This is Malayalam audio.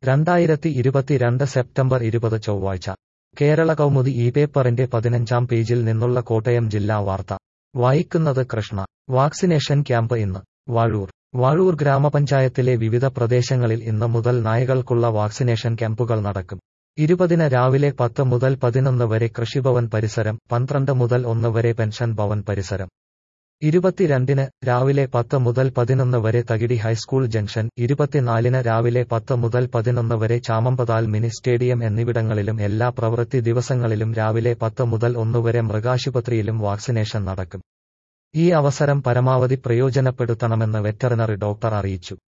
രണ്ടായിരത്തി ഇരുപത്തിരണ്ട് സെപ്റ്റംബർ ഇരുപത് ചൊവ്വാഴ്ച കേരള കൗമുദി ഈ പേപ്പറിന്റെ പതിനഞ്ചാം പേജിൽ നിന്നുള്ള കോട്ടയം ജില്ലാ വാർത്ത വായിക്കുന്നത് കൃഷ്ണ വാക്സിനേഷൻ ക്യാമ്പ് ഇന്ന് വാഴൂർ വാഴൂർ ഗ്രാമപഞ്ചായത്തിലെ വിവിധ പ്രദേശങ്ങളിൽ ഇന്ന് മുതൽ നായകൾക്കുള്ള വാക്സിനേഷൻ ക്യാമ്പുകൾ നടക്കും ഇരുപതിന് രാവിലെ പത്ത് മുതൽ പതിനൊന്ന് വരെ കൃഷിഭവൻ പരിസരം പന്ത്രണ്ട് മുതൽ ഒന്ന് വരെ പെൻഷൻ ഭവൻ പരിസരം ഇരുപത്തിരണ്ടിന് രാവിലെ പത്ത് മുതൽ പതിനൊന്ന് വരെ തകിടി ഹൈസ്കൂൾ ജംഗ്ഷൻ ഇരുപത്തിനാലിന് രാവിലെ പത്ത് മുതൽ പതിനൊന്ന് വരെ ചാമമ്പതാൽ മിനി സ്റ്റേഡിയം എന്നിവിടങ്ങളിലും എല്ലാ പ്രവൃത്തി ദിവസങ്ങളിലും രാവിലെ പത്ത് മുതൽ ഒന്ന് വരെ മൃഗാശുപത്രിയിലും വാക്സിനേഷൻ നടക്കും ഈ അവസരം പരമാവധി പ്രയോജനപ്പെടുത്തണമെന്ന് വെറ്ററിനറി ഡോക്ടർ അറിയിച്ചു